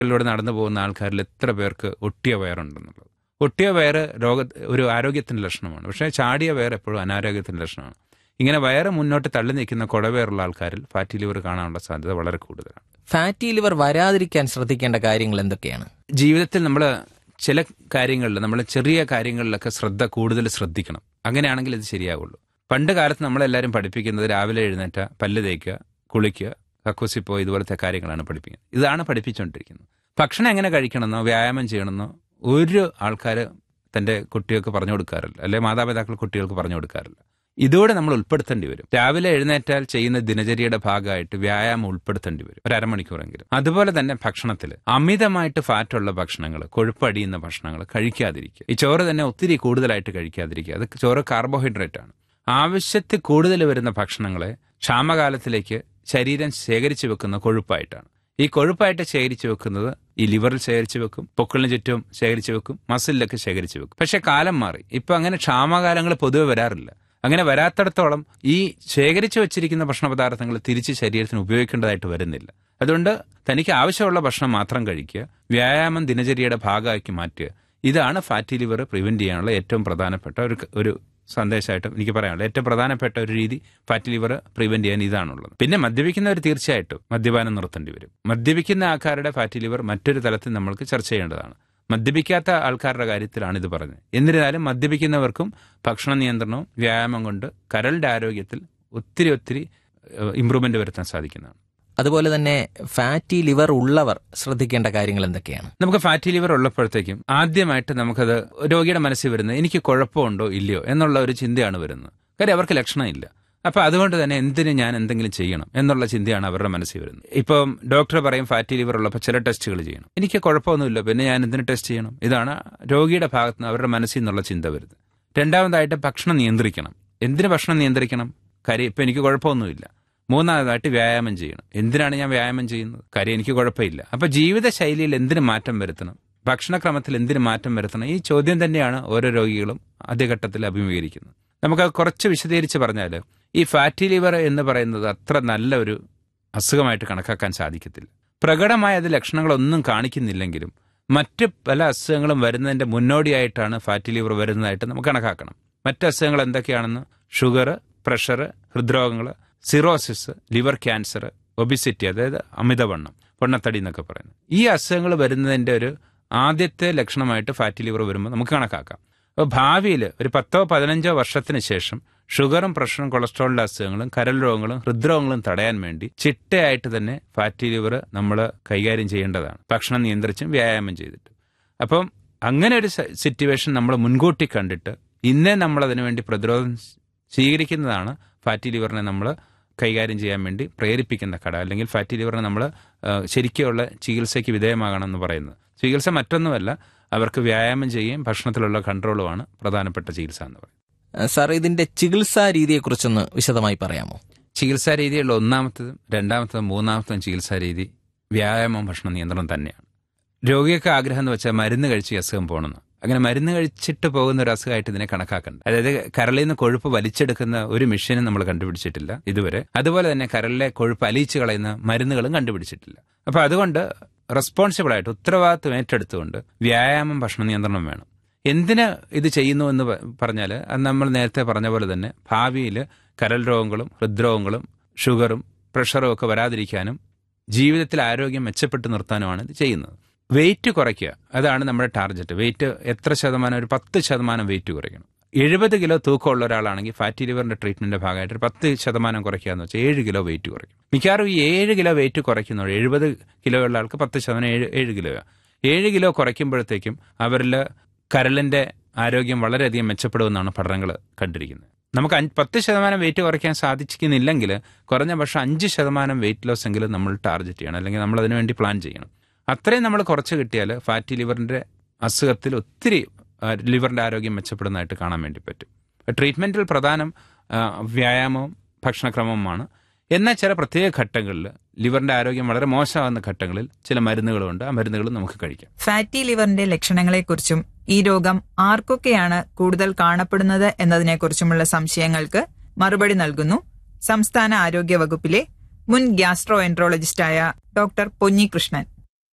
ിലൂടെ നടന്നു പോകുന്ന ആൾക്കാരിൽ എത്ര പേർക്ക് ഒട്ടിയ വയറുണ്ടെന്നുള്ളത് ഒട്ടിയ വയറ് രോഗ ഒരു ആരോഗ്യത്തിന്റെ ലക്ഷണമാണ് പക്ഷേ ചാടിയ വയർ എപ്പോഴും അനാരോഗ്യത്തിന്റെ ലക്ഷണമാണ് ഇങ്ങനെ വയറ് മുന്നോട്ട് തള്ളി നിൽക്കുന്ന കുടവയറുള്ള ആൾക്കാരിൽ ഫാറ്റി ലിവർ കാണാനുള്ള സാധ്യത വളരെ കൂടുതലാണ് ഫാറ്റി ലിവർ വരാതിരിക്കാൻ ശ്രദ്ധിക്കേണ്ട കാര്യങ്ങൾ എന്തൊക്കെയാണ് ജീവിതത്തിൽ നമ്മൾ ചില കാര്യങ്ങളിൽ നമ്മൾ ചെറിയ കാര്യങ്ങളിലൊക്കെ ശ്രദ്ധ കൂടുതൽ ശ്രദ്ധിക്കണം അങ്ങനെയാണെങ്കിൽ ഇത് ശരിയാവുള്ളൂ പണ്ട് കാലത്ത് നമ്മളെല്ലാവരും പഠിപ്പിക്കുന്നത് രാവിലെ എഴുന്നേറ്റ പല്ല് തേക്കുക കുളിക്കുക കക്കൂസിൽ പോയി ഇതുപോലത്തെ കാര്യങ്ങളാണ് പഠിപ്പിക്കുന്നത് ഇതാണ് പഠിപ്പിച്ചുകൊണ്ടിരിക്കുന്നത് ഭക്ഷണം എങ്ങനെ കഴിക്കണമെന്നോ വ്യായാമം ചെയ്യണമെന്നോ ഒരു ആൾക്കാർ തൻ്റെ കുട്ടികൾക്ക് പറഞ്ഞു കൊടുക്കാറില്ല അല്ലെ മാതാപിതാക്കൾ കുട്ടികൾക്ക് പറഞ്ഞു കൊടുക്കാറില്ല ഇതോടെ നമ്മൾ ഉൾപ്പെടുത്തേണ്ടി വരും രാവിലെ എഴുന്നേറ്റാൽ ചെയ്യുന്ന ദിനചര്യയുടെ ഭാഗമായിട്ട് വ്യായാമം ഉൾപ്പെടുത്തേണ്ടി വരും ഒരു അരമണിക്കൂറെങ്കിലും അതുപോലെ തന്നെ ഭക്ഷണത്തിൽ അമിതമായിട്ട് ഫാറ്റുള്ള ഭക്ഷണങ്ങൾ കൊഴുപ്പടിയുന്ന ഭക്ഷണങ്ങൾ കഴിക്കാതിരിക്കുക ഈ ചോറ് തന്നെ ഒത്തിരി കൂടുതലായിട്ട് കഴിക്കാതിരിക്കുക അത് ചോറ് കാർബോഹൈഡ്രേറ്റ് ആണ് ആവശ്യത്തിൽ കൂടുതൽ വരുന്ന ഭക്ഷണങ്ങളെ ക്ഷാമകാലത്തിലേക്ക് ശരീരം ശേഖരിച്ചു വെക്കുന്ന കൊഴുപ്പായിട്ടാണ് ഈ കൊഴുപ്പായിട്ട് ശേഖരിച്ചു വെക്കുന്നത് ഈ ലിവറിൽ ശേഖരിച്ചു വെക്കും പൊക്കിളിന് ചുറ്റും ശേഖരിച്ചു വെക്കും മസിലിലൊക്കെ ശേഖരിച്ചു വെക്കും പക്ഷെ കാലം മാറി ഇപ്പൊ അങ്ങനെ ക്ഷാമകാലങ്ങൾ പൊതുവെ വരാറില്ല അങ്ങനെ വരാത്തിടത്തോളം ഈ ശേഖരിച്ചു വെച്ചിരിക്കുന്ന ഭക്ഷണ പദാർത്ഥങ്ങൾ തിരിച്ച് ശരീരത്തിന് ഉപയോഗിക്കേണ്ടതായിട്ട് വരുന്നില്ല അതുകൊണ്ട് തനിക്ക് ആവശ്യമുള്ള ഭക്ഷണം മാത്രം കഴിക്കുക വ്യായാമം ദിനചര്യയുടെ ഭാഗമാക്കി മാറ്റുക ഇതാണ് ഫാറ്റി ലിവർ പ്രിവെന്റ് ചെയ്യാനുള്ള ഏറ്റവും പ്രധാനപ്പെട്ട ഒരു ഒരു സന്ദേശമായിട്ട് എനിക്ക് പറയാനുള്ളത് ഏറ്റവും പ്രധാനപ്പെട്ട ഒരു രീതി ഫാറ്റി ലിവർ പ്രിവെന്റ് ചെയ്യാൻ ഇതാണുള്ളത് പിന്നെ മദ്യപിക്കുന്നവർ തീർച്ചയായിട്ടും മദ്യപാനം നിർത്തേണ്ടി വരും മദ്യപിക്കുന്ന ആൾക്കാരുടെ ഫാറ്റി ലിവർ മറ്റൊരു തലത്തിൽ നമ്മൾക്ക് ചർച്ച ചെയ്യേണ്ടതാണ് മദ്യപിക്കാത്ത ആൾക്കാരുടെ കാര്യത്തിലാണ് ഇത് പറഞ്ഞത് എന്നിരുന്നാലും മദ്യപിക്കുന്നവർക്കും ഭക്ഷണ നിയന്ത്രണവും വ്യായാമം കൊണ്ട് കരളിന്റെ ആരോഗ്യത്തിൽ ഒത്തിരി ഒത്തിരി ഇമ്പ്രൂവ്മെന്റ് വരുത്താൻ സാധിക്കുന്നതാണ് അതുപോലെ തന്നെ ഫാറ്റി ലിവർ ഉള്ളവർ ശ്രദ്ധിക്കേണ്ട കാര്യങ്ങൾ എന്തൊക്കെയാണ് നമുക്ക് ഫാറ്റി ലിവർ ഉള്ളപ്പോഴത്തേക്കും ആദ്യമായിട്ട് നമുക്കത് രോഗിയുടെ മനസ്സിൽ വരുന്നത് എനിക്ക് കുഴപ്പമുണ്ടോ ഇല്ലയോ എന്നുള്ള ഒരു ചിന്തയാണ് വരുന്നത് കാര്യം അവർക്ക് ലക്ഷണമില്ല അപ്പൊ അതുകൊണ്ട് തന്നെ എന്തിന് ഞാൻ എന്തെങ്കിലും ചെയ്യണം എന്നുള്ള ചിന്തയാണ് അവരുടെ മനസ്സിൽ വരുന്നത് ഇപ്പം ഡോക്ടർ പറയും ഫാറ്റി ലിവർ ഉള്ളപ്പോൾ ചില ടെസ്റ്റുകൾ ചെയ്യണം എനിക്ക് കുഴപ്പമൊന്നുമില്ല പിന്നെ ഞാൻ എന്തിന് ടെസ്റ്റ് ചെയ്യണം ഇതാണ് രോഗിയുടെ ഭാഗത്ത് നിന്ന് അവരുടെ മനസ്സിൽ നിന്നുള്ള ചിന്ത വരുന്നത് രണ്ടാമതായിട്ട് ഭക്ഷണം നിയന്ത്രിക്കണം എന്തിന് ഭക്ഷണം നിയന്ത്രിക്കണം കാര്യം ഇപ്പം എനിക്ക് കുഴപ്പമൊന്നുമില്ല മൂന്നാമതായിട്ട് വ്യായാമം ചെയ്യണം എന്തിനാണ് ഞാൻ വ്യായാമം ചെയ്യുന്നത് കാര്യം എനിക്ക് കുഴപ്പമില്ല അപ്പൊ ജീവിതശൈലിയിൽ എന്തിന് മാറ്റം വരുത്തണം ഭക്ഷണക്രമത്തിൽ എന്തിന് മാറ്റം വരുത്തണം ഈ ചോദ്യം തന്നെയാണ് ഓരോ രോഗികളും ആദ്യഘട്ടത്തിൽ അഭിമുഖീകരിക്കുന്നത് നമുക്ക് കുറച്ച് വിശദീകരിച്ച് പറഞ്ഞാൽ ഈ ഫാറ്റി ലിവർ എന്ന് പറയുന്നത് അത്ര നല്ല ഒരു അസുഖമായിട്ട് കണക്കാക്കാൻ സാധിക്കത്തില്ല പ്രകടമായ അത് ലക്ഷണങ്ങളൊന്നും കാണിക്കുന്നില്ലെങ്കിലും മറ്റ് പല അസുഖങ്ങളും വരുന്നതിന്റെ മുന്നോടിയായിട്ടാണ് ഫാറ്റി ലിവർ വരുന്നതായിട്ട് നമുക്ക് കണക്കാക്കണം മറ്റ് അസുഖങ്ങൾ എന്തൊക്കെയാണെന്ന് ഷുഗർ പ്രഷർ ഹൃദ്രോഗങ്ങൾ സിറോസിസ് ലിവർ ക്യാൻസർ ഒബിസിറ്റി അതായത് അമിതവണ്ണം പൊണ്ണത്തടി എന്നൊക്കെ പറയുന്നത് ഈ അസുഖങ്ങൾ വരുന്നതിന്റെ ഒരു ആദ്യത്തെ ലക്ഷണമായിട്ട് ഫാറ്റി ലിവർ വരുമ്പോൾ നമുക്ക് കണക്കാക്കാം അപ്പോൾ ഭാവിയിൽ ഒരു പത്തോ പതിനഞ്ചോ വർഷത്തിന് ശേഷം ഷുഗറും പ്രഷറും കൊളസ്ട്രോളിന്റെ അസുഖങ്ങളും കരൾ രോഗങ്ങളും ഹൃദ്രോഗങ്ങളും തടയാൻ വേണ്ടി ചിട്ടയായിട്ട് തന്നെ ഫാറ്റി ലിവർ നമ്മൾ കൈകാര്യം ചെയ്യേണ്ടതാണ് ഭക്ഷണം നിയന്ത്രിച്ചും വ്യായാമം ചെയ്തിട്ട് അപ്പം അങ്ങനെ ഒരു സിറ്റുവേഷൻ നമ്മൾ മുൻകൂട്ടി കണ്ടിട്ട് ഇന്നേ നമ്മൾ അതിനുവേണ്ടി പ്രതിരോധം സ്വീകരിക്കുന്നതാണ് ഫാറ്റി ലിവറിനെ നമ്മൾ കൈകാര്യം ചെയ്യാൻ വേണ്ടി പ്രേരിപ്പിക്കുന്ന കട അല്ലെങ്കിൽ ഫാറ്റി ലിവറിനെ നമ്മൾ ശരിക്കുള്ള ചികിത്സയ്ക്ക് വിധേയമാകണം എന്ന് പറയുന്നത് ചികിത്സ മറ്റൊന്നുമല്ല അവർക്ക് വ്യായാമം ചെയ്യുകയും ഭക്ഷണത്തിലുള്ള കൺട്രോളുമാണ് പ്രധാനപ്പെട്ട ചികിത്സ എന്ന് പറയുന്നത് സാർ ഇതിന്റെ ചികിത്സാ രീതിയെക്കുറിച്ചൊന്ന് വിശദമായി പറയാമോ ചികിത്സാ രീതിയുള്ള ഒന്നാമത്തതും രണ്ടാമത്തതും മൂന്നാമത്തതും ചികിത്സാ രീതി വ്യായാമം ഭക്ഷണ നിയന്ത്രണം തന്നെയാണ് രോഗിയൊക്കെ ആഗ്രഹം എന്ന് വെച്ചാൽ മരുന്ന് കഴിച്ച് അസുഖം പോകണമെന്ന് അങ്ങനെ മരുന്ന് കഴിച്ചിട്ട് പോകുന്ന ഒരു അസുഖമായിട്ട് ഇതിനെ കണക്കാക്കണ്ട അതായത് കരളിൽ നിന്ന് കൊഴുപ്പ് വലിച്ചെടുക്കുന്ന ഒരു മെഷീനും നമ്മൾ കണ്ടുപിടിച്ചിട്ടില്ല ഇതുവരെ അതുപോലെ തന്നെ കരളിലെ കൊഴുപ്പ് അലിയിച്ച് കളയുന്ന മരുന്നുകളും കണ്ടുപിടിച്ചിട്ടില്ല അപ്പൊ അതുകൊണ്ട് റെസ്പോൺസിബിൾ ആയിട്ട് ഉത്തരവാദിത്വം ഏറ്റെടുത്തുകൊണ്ട് വ്യായാമം ഭക്ഷണ നിയന്ത്രണം വേണം എന്തിന് ഇത് ചെയ്യുന്നു എന്ന് പറഞ്ഞാൽ അത് നമ്മൾ നേരത്തെ പറഞ്ഞ പോലെ തന്നെ ഭാവിയിൽ കരൾ രോഗങ്ങളും ഹൃദ്രോഗങ്ങളും ഷുഗറും പ്രഷറും ഒക്കെ വരാതിരിക്കാനും ജീവിതത്തിൽ ആരോഗ്യം മെച്ചപ്പെട്ട് നിർത്താനുമാണ് ഇത് ചെയ്യുന്നത് വെയിറ്റ് കുറയ്ക്കുക അതാണ് നമ്മുടെ ടാർഗറ്റ് വെയിറ്റ് എത്ര ശതമാനം ഒരു പത്ത് ശതമാനം വെയിറ്റ് കുറയ്ക്കണം എഴുപത് കിലോ തൂക്കമുള്ള ഒരാളാണെങ്കിൽ ഫാറ്റി ലിവറിന്റെ ട്രീറ്റ്മെന്റിന്റെ ഭാഗമായിട്ട് ഒരു പത്ത് ശതമാനം കുറയ്ക്കുക എന്ന് വെച്ചാൽ ഏഴ് കിലോ വെയിറ്റ് കുറയ്ക്കും മിക്കവാറും ഈ ഏഴ് കിലോ വെയിറ്റ് കുറയ്ക്കുന്നവർ എഴുപത് കിലോ ഉള്ള ആൾക്ക് പത്ത് ശതമാനം ഏഴ് ഏഴ് കിലോയാണ് ഏഴ് കിലോ കുറയ്ക്കുമ്പോഴത്തേക്കും അവരിൽ കരളിന്റെ ആരോഗ്യം വളരെയധികം മെച്ചപ്പെടുമെന്നാണ് പഠനങ്ങൾ കണ്ടിരിക്കുന്നത് നമുക്ക് അഞ്ച് പത്ത് ശതമാനം വെയിറ്റ് കുറയ്ക്കാൻ സാധിക്കുന്നില്ലെങ്കിൽ കുറഞ്ഞ പക്ഷേ അഞ്ച് ശതമാനം വെയിറ്റ് ലോസ് എങ്കിലും നമ്മൾ ടാർഗറ്റ് ചെയ്യണം അല്ലെങ്കിൽ നമ്മൾ അതിനുവേണ്ടി പ്ലാൻ ചെയ്യണം അത്രയും നമ്മൾ കുറച്ച് കിട്ടിയാൽ ഫാറ്റി ലിവറിന്റെ അസുഖത്തിൽ ഒത്തിരി ലിവറിന്റെ ആരോഗ്യം മെച്ചപ്പെടുന്നതായിട്ട് കാണാൻ വേണ്ടി പറ്റും ട്രീറ്റ്മെന്റിൽ പ്രധാനം വ്യായാമവും ഭക്ഷണക്രമവുമാണ് എന്നാൽ ചില പ്രത്യേക ഘട്ടങ്ങളിൽ ലിവറിന്റെ ആരോഗ്യം വളരെ മോശമാകുന്ന ഘട്ടങ്ങളിൽ ചില മരുന്നുകളുണ്ട് ആ മരുന്നുകൾ നമുക്ക് കഴിക്കാം ഫാറ്റി ലിവറിന്റെ ലക്ഷണങ്ങളെക്കുറിച്ചും ഈ രോഗം ആർക്കൊക്കെയാണ് കൂടുതൽ കാണപ്പെടുന്നത് എന്നതിനെക്കുറിച്ചുമുള്ള സംശയങ്ങൾക്ക് മറുപടി നൽകുന്നു സംസ്ഥാന ആരോഗ്യ വകുപ്പിലെ മുൻ ഗ്യാസ്ട്രോ എൻട്രോളജിസ്റ്റായ ഡോക്ടർ പൊന്നികൃഷ്ണൻ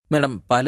മാഡം പല